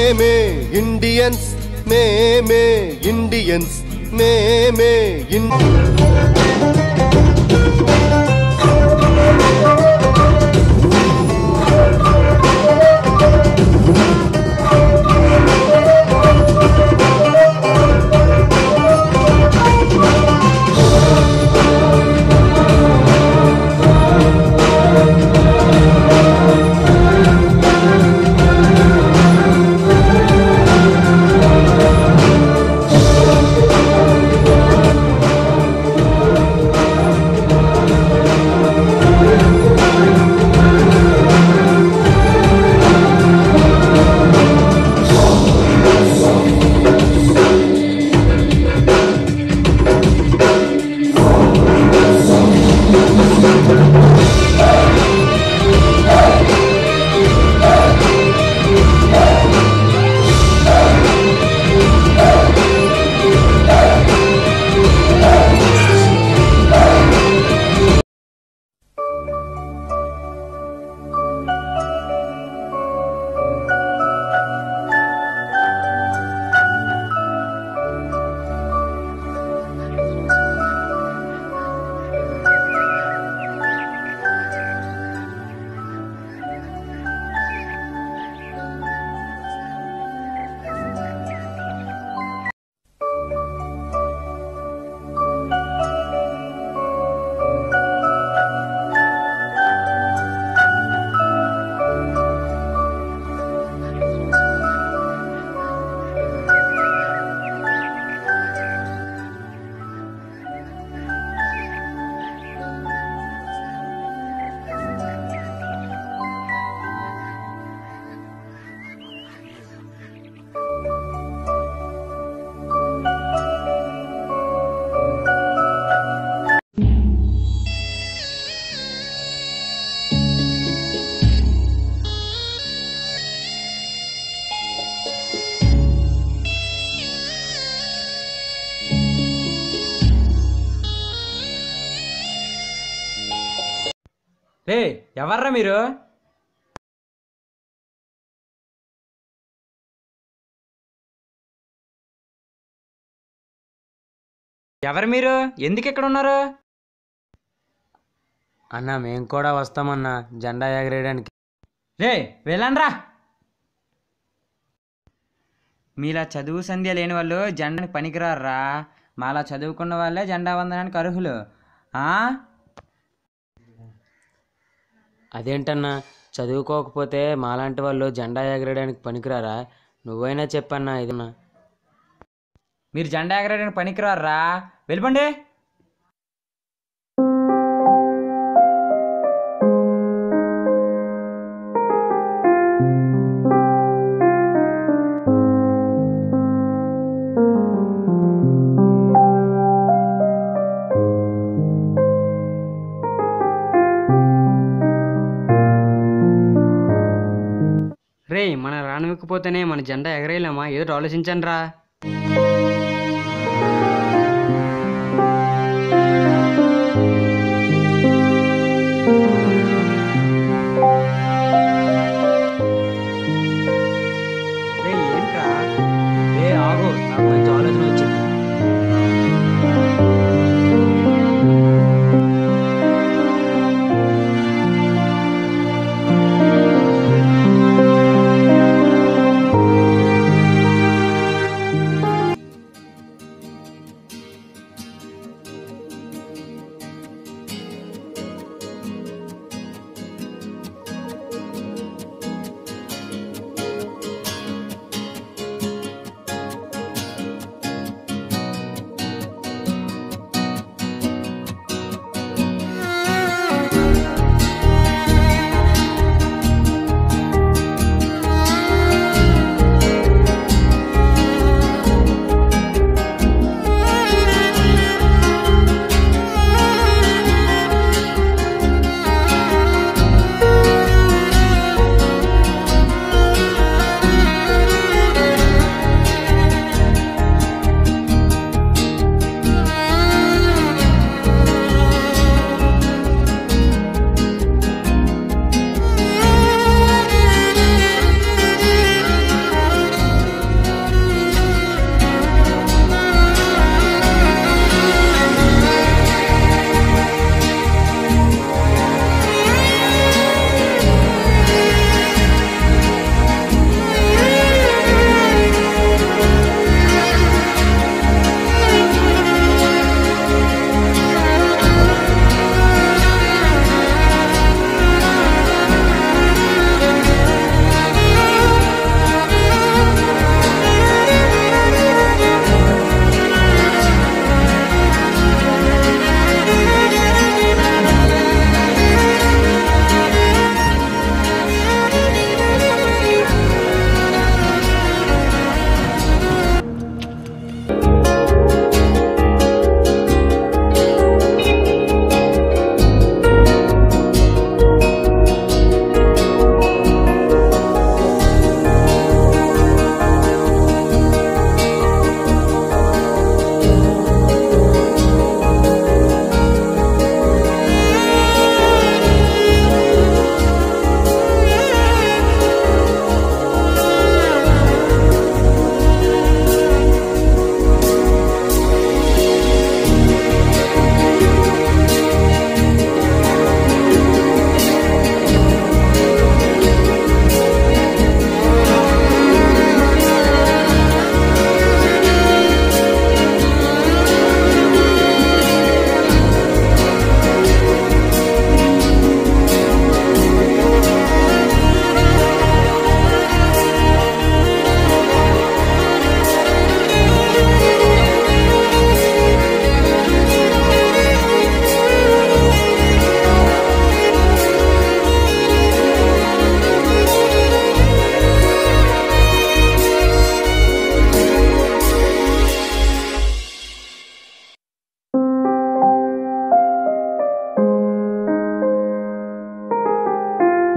మేమే ఇండియన్స్ మేమే ఇండియన్స్ మేమే ఇన్ రే ఎవర్రా మీరు ఎవరు మీరు ఎందుకు ఇక్కడ ఉన్నారు అన్న మేము కూడా వస్తామన్నా జెండా ఎగరేయడానికి రే వెళ్ళండ్రా మీలా చదువు సంధ్య లేని వాళ్ళు జెండాని పనికిరారా మాలా చదువుకున్న వాళ్ళే జెండా వందనానికి అర్హులు ఆ? అదేంటన్నా చదువుకోకపోతే మాలాంటి వాళ్ళు జెండా ఎగరేయడానికి పనికిరారా నువ్వైనా చెప్పన్నా ఇదన్నా మీరు జెండా ఎగరడానికి పనికిరారా వెళ్ళిపోండి రే మన రానివ్వకపోతేనే మన జెండా ఎగరేయలేమా ఏదో ఆలోచించండి రా రే ఏంట్రా రే ఆగు నాకు మంచి ఆలోచన వచ్చింది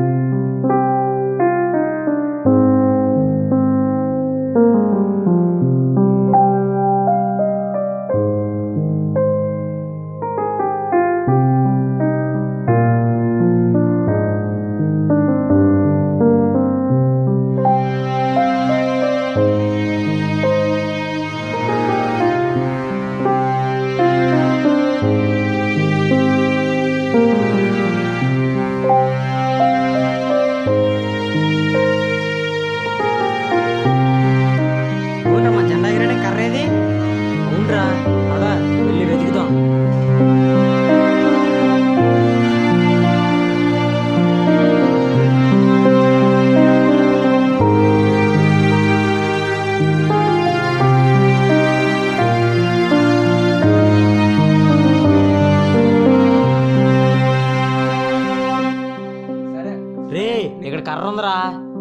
అవునరా మా జెండా ఎగరడానికి కర్ర ఏది అవునరా పదా వెళ్ళి వెతుకుదాం సరే రే ఇక్కడ కర్ర ఉందిరా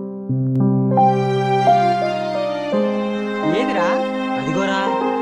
ఏదిరా అదిగోరా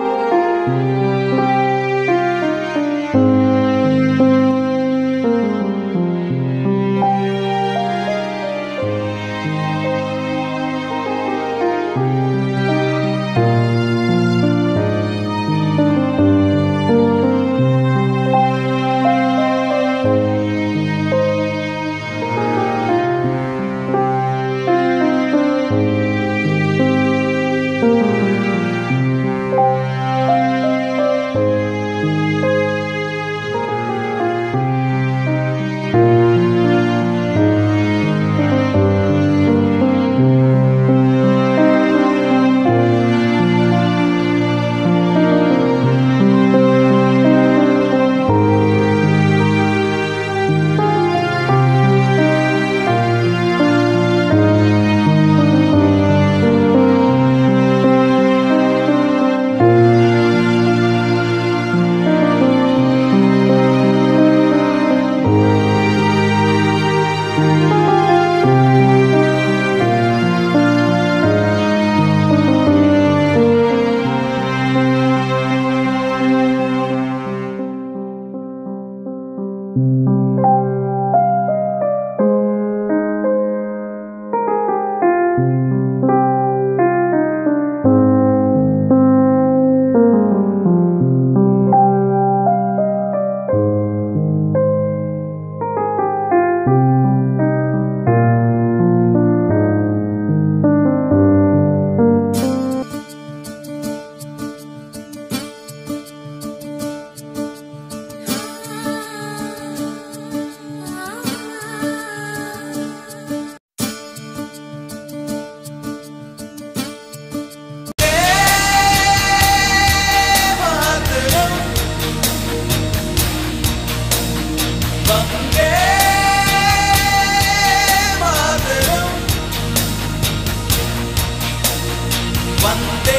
వందే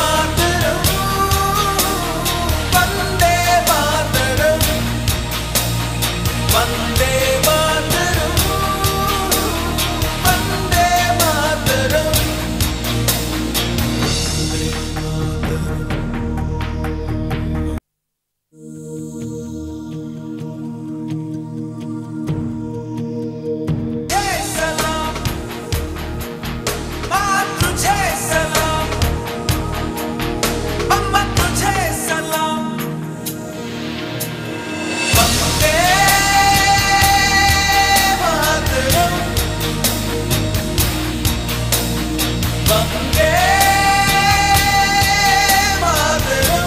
మాతరం వందే మాతరం వందే మాతరం వందే మాతరం జై సలాం మాతృ జై సలాం అమ్మ తుఝే సలాం వందే మాతరం వందే మాతరం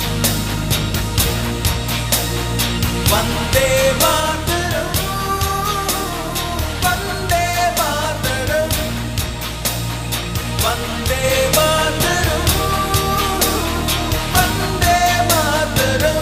వందే మాతరం వందే మాతరం వందే మాతరం వందే మాతరం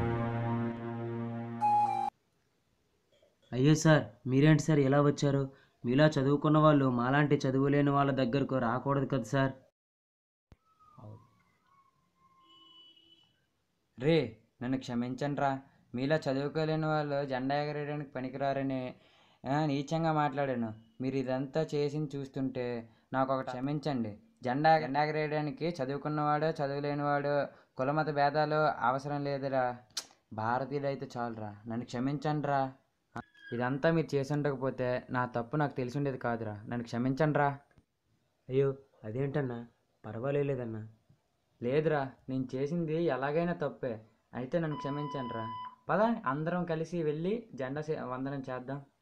అయ్యో సార్ మీరేంటి సార్ ఎలా వచ్చారు మీలా చదువుకున్న వాళ్ళు మాలాంటి చదువు లేని వాళ్ళ దగ్గరకు రాకూడదు కదా సార్ రే నన్ను క్షమించండి రా మీలా చదువుకోలేని వాళ్ళు జెండా ఎగరేయడానికి పనికిరారని ఆ, నీచంగా మాట్లాడాను మీరు ఇదంతా చేసి చూస్తుంటే నాకు ఒక క్షమించండి జెండా జెండా ఎగరేయడానికి చదువుకున్నవాడు చదువులేనివాడు కులమత భేదాలు అవసరం లేదురా భారతీయుడు అయితే చాలురా నన్ను క్షమించండి రా ఇదంతా మీరు చేసి ఉండకపోతే నా తప్పు నాకు తెలిసి ఉండేది కాదురా నన్ను క్షమించండి రా అయ్యో అదేంటన్నా పర్వాలేదన్నా లేదురా నేను చేసింది ఎలాగైనా తప్పే అయితే నన్ను క్షమించండి రా పద అందరం కలిసి వెళ్ళి జెండా సే- వందనం చేద్దాం